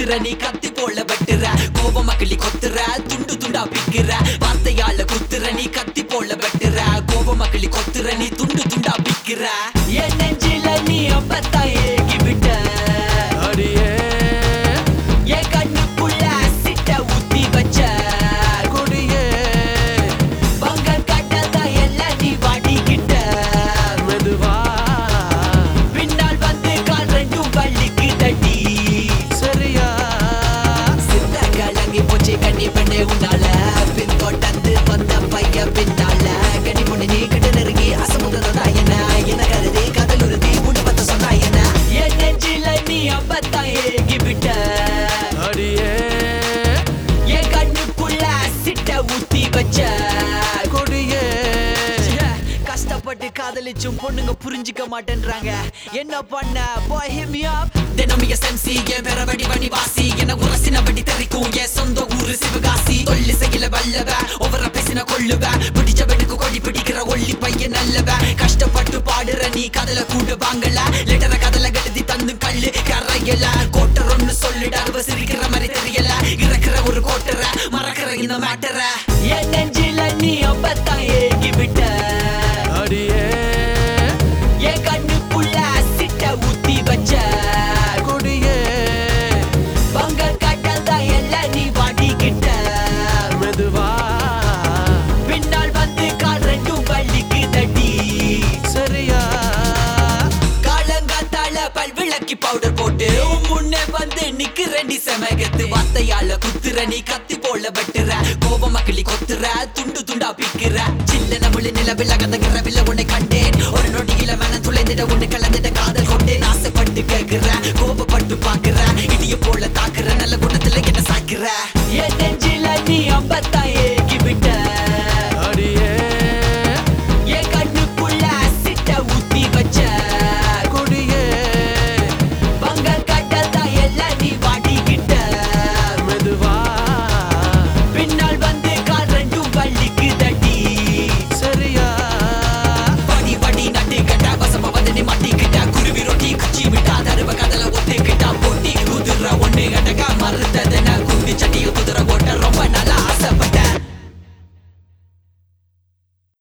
குத்துற நீ கத்தி போல வெட்டுற கோபமா கிள்ளி கொத்துற துண்டு துண்டா பிக்கிற வார்த்தையால குத்துற நீ கத்தி போல வெட்டுற கோபமா கிள்ளி கொத்துற நீ துண்டு துண்டா பிக்கிற என் நெஞ்சில நீ அப்பத்தான் ஏகி விட்ட அடியே என் கண்ணுக்குள்ள சிட்ட ஊத்தி வச்ச கொடியே பங்க கட்டதா எல்லாம் நீ வாடிக்கிட்ட மெதுவா பின்னால் வந்து கால் ரெண்டும் பள்ளிக்கு தட்டி சரியா சித்த கலங்கி போச்சு கண்ணி பெண்ணே உன்னால பின் தொடர்ந்து வந்த பையன் பின்னால கனி பொண்ணு நீ கிட்ட நெருங்கி அசமுதா என்ன என்ன கருதி காதல் உறுதி மூணு பத்த சொன்னா என்ன என் நெஞ்சில நீ அப்பத்தான் ஏகி விட்ட அடியே என் கண்ணுக்குள்ள சிட்ட ஊத்தி வச்ச கொடியே கஷ்டப்பட்டு காதலிச்சும் பொண்ணுங்க புரிஞ்சுக்க மாட்டேன்றாங்க என்ன பண்ண பாய் hit me up தினம் என் சென்சி என் பெற வடி வடி வாசி என உரசின வடி தெரிக்கும் என் சொந்த ஊரு சிவகாசி தொல்லி செய்யல வல்லவ ஒவ்வொரு பேசின கொள்ளுவ பிடிச்ச வெடுக்கு கொடி பிடிக்கிற ஒல்லி பையன் நல்லவ கஷ்டப்பட்டு பாடுற நீ கதல கூட வாங்கல லெட்டர கதல எழுதி தந்து கல்லு கரையல கோட்டர் ஒன்னு சொல்லிட அவ சிரிக்கிற மாதிரி தெரியல இறக்குற ஒரு கோட்டர மறக்கிற இந்த மேட்டர என் நெஞ்சில நீ அப்பத்தான் ஏகி விட்ட அடியே என் கண்ணுக்குள்ள சிட்ட ஊத்தி வச்ச கொடியே பங்க கட்டதா எல்லாம் நீ வாடிக்கிட்ட மெதுவா பின்னால் வந்து கால் ரெண்டும் பள்ளிக்கு தட்டி சரியா காலங்காத்தால பல்விளக்கி பவுடர் போட்டு உன் முன்னே வந்து நிக்கிற நீ செமகத்து வார்த்தையால குத்துற நீ கத்தி போல வெட்டுற கோபமா கிள்ளி கொத்துற துண்டு துண்டா பிக்கிற சின்ன நம்மள நிலவில கதகிற வில்ல உன்னை கண்டேன் ஒரு நொடியில மனம் துளைந்திட உன்னை கலந்திட காதல் கொண்டேன் ஆசைப்பட்டு கேக்குற கோபப்பட்டு பாக்குற இடிய போல தாக்குற நல்ல குணத்துல என்ன சாக்குற என் நெஞ்சில நீ அம்பத்தான் ஏகி விட்ட அடியே என் கண்ணுக்குள்ள சிட்ட ஊத்தி வச்ச கொடியே பங்க கட்டதா எல்லாம் நீ வாடிக்கிட்ட மெதுவா பின்னால் வந்து கால் ரெண்டும் பள்ளிக்கு தட்டி சரியா படி படி நட்டு கட்டா வசப்ப வந்து நீ மாட்டிக்கிட்ட குருவி ரொட்டி குச்சி விட்டா தருவ கதல ஒத்துக்கிட்டா போட்டி குதிர ஒண்ணு கட்டக்கா மறுத்தது நான் குண்டி சட்டியில் குதிரை